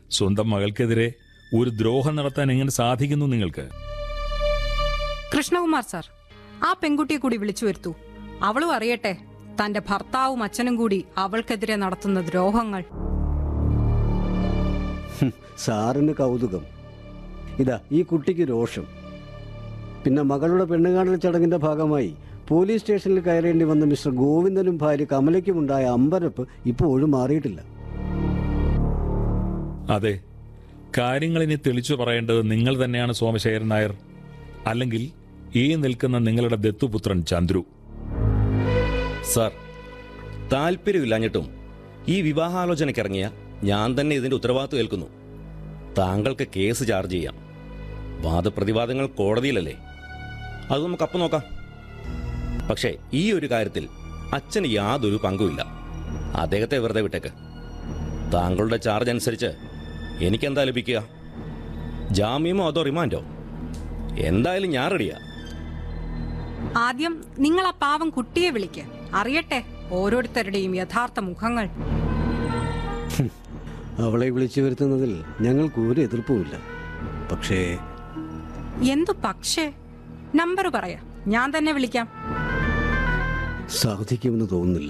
സ്വന്തം മകൾക്കെതിരെ ഒരു ദ്രോഹം നടത്താൻ എങ്ങനെ സാധിക്കുന്നു നിങ്ങൾക്ക് കൃഷ്ണകുമാർ സാർ ആ പെൺകുട്ടിയെ കൂടി വിളിച്ചു വരുത്തൂ അവളും അറിയട്ടെ തന്റെ ഭർത്താവും അച്ഛനും കൂടി അവൾക്കെതിരെ നടത്തുന്ന ദ്രോഹങ്ങൾ ഹും, സാറിന് കൗതുകം ഇതാ ഈ കുട്ടിക്ക് രോഷം പിന്നെ മകളുടെ പെണ്ണുകാണൽ ചടങ്ങിന്റെ ഭാഗമായി പോലീസ് സ്റ്റേഷനിൽ കയറേണ്ടി വന്ന മിസ്റ്റർ ഗോവിന്ദനും ഭാര്യ കമലയ്ക്കുമുണ്ടായ അമ്പരപ്പ് ഇപ്പോഴും മാറിയിട്ടില്ല അതെ കാര്യങ്ങൾ ഇനി തെളിച്ചു പറയേണ്ടത് നിങ്ങൾ തന്നെയാണ് സോമശേഖരൻ നായർ അല്ലെങ്കിൽ ഈ നിൽക്കുന്ന നിങ്ങളുടെ ദത്തുപുത്രൻ ചന്ദ്രു സാർ താല്പര്യമില്ലാഞ്ഞിട്ടും ഈ വിവാഹാലോചനയ്ക്കിറങ്ങിയ ഞാൻ തന്നെ ഇതിന്റെ ഉത്തരവാദിത്വം ഏൽക്കുന്നു താങ്കൾക്ക് കേസ് ചാർജ് ചെയ്യാം വാദപ്രതിവാദങ്ങൾ കോടതിയിലല്ലേ അത് നമുക്ക് അപ്പം നോക്കാം പക്ഷേ ഈ ഒരു കാര്യത്തിൽ അച്ഛന് യാതൊരു പങ്കുമില്ല അദ്ദേഹത്തെ വെറുതെ വിട്ടേക്ക് താങ്കളുടെ ചാർജ് അനുസരിച്ച് എനിക്കെന്താ ലഭിക്കുക ജാമ്യമോ അതോ റിമാൻഡോ എന്തായാലും ഞാൻ റെഡിയാ ആദ്യം നിങ്ങൾ ആ പാവം കുട്ടിയെ വിളിക്ക് അറിയട്ടെ ഓരോരുത്തരുടെയും യഥാർത്ഥ മുഖങ്ങൾ അവളെ വിളിച്ചു വരുത്തുന്നതിൽ ഞങ്ങൾക്ക് ഒരു എതിർപ്പുമില്ല പക്ഷേ എന്തു പക്ഷേ നമ്പർ പറയാ ഞാൻ തന്നെ വിളിക്കാം സാധിക്കുമെന്ന് തോന്നുന്നില്ല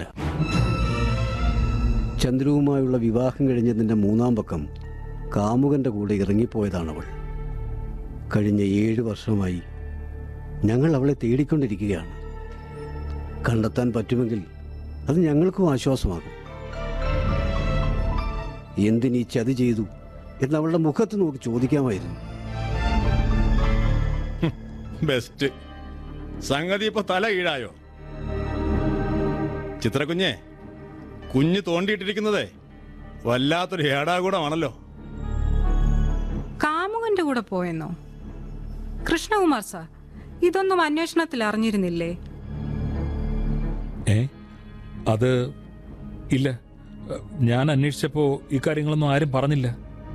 ചന്ദ്രുവുമായുള്ള വിവാഹം കഴിഞ്ഞതിൻ്റെ മൂന്നാം പക്കം കാമുകന്റെ കൂടെ ഇറങ്ങിപ്പോയതാണവൾ കഴിഞ്ഞ ഏഴ് വർഷമായി ഞങ്ങൾ അവളെ തേടിക്കൊണ്ടിരിക്കുകയാണ് കണ്ടെത്താൻ പറ്റുമെങ്കിൽ അത് ഞങ്ങൾക്കും ആശ്വാസമാകും എന്തിനീ ചതി ചെയ്തു എന്ന് അവളുടെ മുഖത്ത് നോക്കി ചോദിക്കാമായിരുന്നു ബെസ്റ്റ് സംഗതി ഇപ്പൊ തല കീഴായോ ചിത്രകുഞ്ഞെ കുഞ്ഞ് തോണ്ടിയിട്ടിരിക്കുന്നതേ വല്ലാത്തൊരു ഏടാകൂടമാണല്ലോ കാമുകന്റെ കൂടെ പോയെന്നോ കൃഷ്ണകുമാർ സാർ ഇതൊന്നും അന്വേഷണത്തിൽ അറിഞ്ഞിരുന്നില്ലേ ഏ അത് ഇല്ല ഞാൻ അന്വേഷിച്ചപ്പോ ഇക്കാര്യങ്ങളൊന്നും ആരും പറഞ്ഞില്ല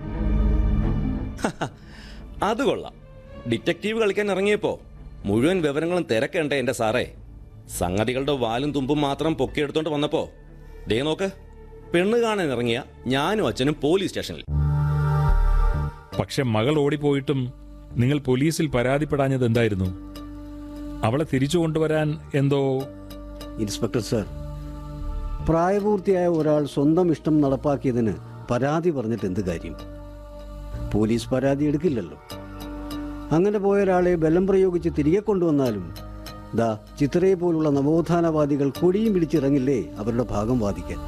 അത് കൊള്ളാം ഡിറ്റക്റ്റീവ് കളിക്കാൻ ഇറങ്ങിയപ്പോ മുഴുവൻ വിവരങ്ങളും തിരക്കണ്ടേ എന്റെ സാറേ സംഗതികളുടെ വാലും തുമ്പും മാത്രം പൊക്കിയെടുത്തോണ്ട് വന്നപ്പോ ദേ നോക്ക് പെണ്ണ് കാണാൻ ഇറങ്ങിയ ഞാനും അച്ഛനും പോലീസ് സ്റ്റേഷനിൽ പക്ഷെ മകൾ ഓടിപ്പോയിട്ടും നിങ്ങൾ പോലീസിൽ പരാതിപ്പെടാഞ്ഞത് എന്തായിരുന്നു അവളെ തിരിച്ചു കൊണ്ടുവരാൻ എന്തോ ഇൻസ്പെക്ടർ സർ പ്രായപൂർത്തിയായ ഒരാൾ സ്വന്തം ഇഷ്ടം നടപ്പാക്കിയതിന് പരാതി പറഞ്ഞിട്ട് എന്ത് കാര്യം പോലീസ് പരാതി എടുക്കില്ലല്ലോ അങ്ങനെ പോയ ഒരാളെ ബലം പ്രയോഗിച്ച് തിരികെ കൊണ്ടുവന്നാലും ദാ ചിത്രയെ പോലുള്ള നവോത്ഥാനവാദികൾ കൊടിയും പിടിച്ചിറങ്ങില്ലേ അവരുടെ ഭാഗം വാദിക്കാൻ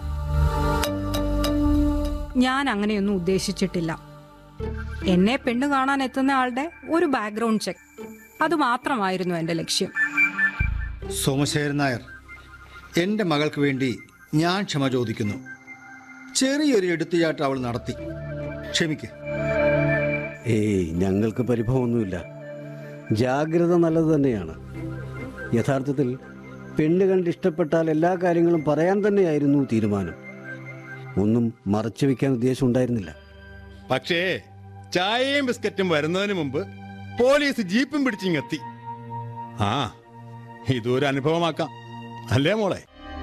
ഞാൻ അങ്ങനെയൊന്നും ഉദ്ദേശിച്ചിട്ടില്ല എന്നെ പെണ്ണ് കാണാൻ എത്തുന്ന ആളുടെ ഒരു ബാക്ക്ഗ്രൗണ്ട് ചെക്ക് അത് മാത്രമായിരുന്നു എന്റെ ലക്ഷ്യം സോമശേഖരൻ നായർ എൻ്റെ മകൾക്ക് വേണ്ടി ഞാൻ ക്ഷമ ചോദിക്കുന്നു ചെറിയൊരു എടുത്തുചാട്ടം അവൾ നടത്തി ക്ഷമിക്ക് ഏയ് ഞങ്ങൾക്ക് പരിഭവമൊന്നുമില്ല ജാഗ്രത നല്ലത് തന്നെയാണ് യഥാർത്ഥത്തിൽ പെണ്ണ് കണ്ട് ഇഷ്ടപ്പെട്ടാൽ എല്ലാ കാര്യങ്ങളും പറയാൻ തന്നെയായിരുന്നു തീരുമാനം ഒന്നും മറച്ചു വെക്കാൻ ഉദ്ദേശം ഉണ്ടായിരുന്നില്ല പക്ഷേ ചായയും ബിസ്ക്കറ്റും വരുന്നതിന് മുമ്പ് പോലീസ് ജീപ്പും പിടിച്ചിങ്ങെത്തി ആ ഇതൊരു അനുഭവമാക്കാം അല്ലേ മോളെ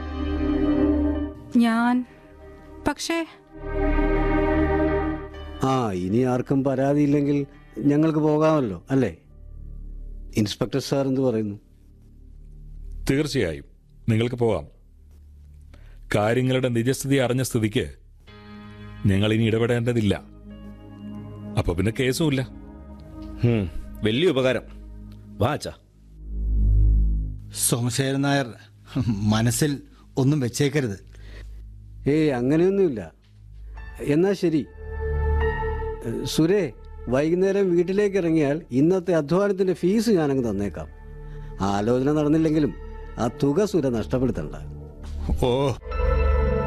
ഞാൻ പക്ഷേ ആ ഇനി ആർക്കും പരാതിയില്ലെങ്കിൽ ഞങ്ങൾക്ക് പോകാമല്ലോ അല്ലേ ഇൻസ്പെക്ടർ സാർ എന്ത് പറയുന്നു തീർച്ചയായും നിങ്ങൾക്ക് പോകാം കാര്യങ്ങളുടെ നിജസ്ഥിതി അറിഞ്ഞ സ്ഥിതിക്ക് നിങ്ങൾ ഇനി ഇടപെടേണ്ടതില്ല അപ്പൊ പിന്നെ കേസുമില്ല ഹും, വലിയ ഉപകാരം വാ അച്ഛാ സോമശേഖരൻ നായർ മനസ്സിൽ ഒന്നും വെച്ചേക്കരുത് ഏയ് അങ്ങനെയൊന്നുമില്ല എന്നാ ശരി ഏ, സുരേ വൈകുന്നേരം വീട്ടിലേക്ക് ഇറങ്ങിയാൽ ഇന്നത്തെ അധ്വാനത്തിന്റെ ഫീസ് ഞാനങ്ങ് തന്നേക്കാം ആലോചന നടന്നില്ലെങ്കിലും ആ തുക സുര നഷ്ടപ്പെടുത്തണ്ട ഓ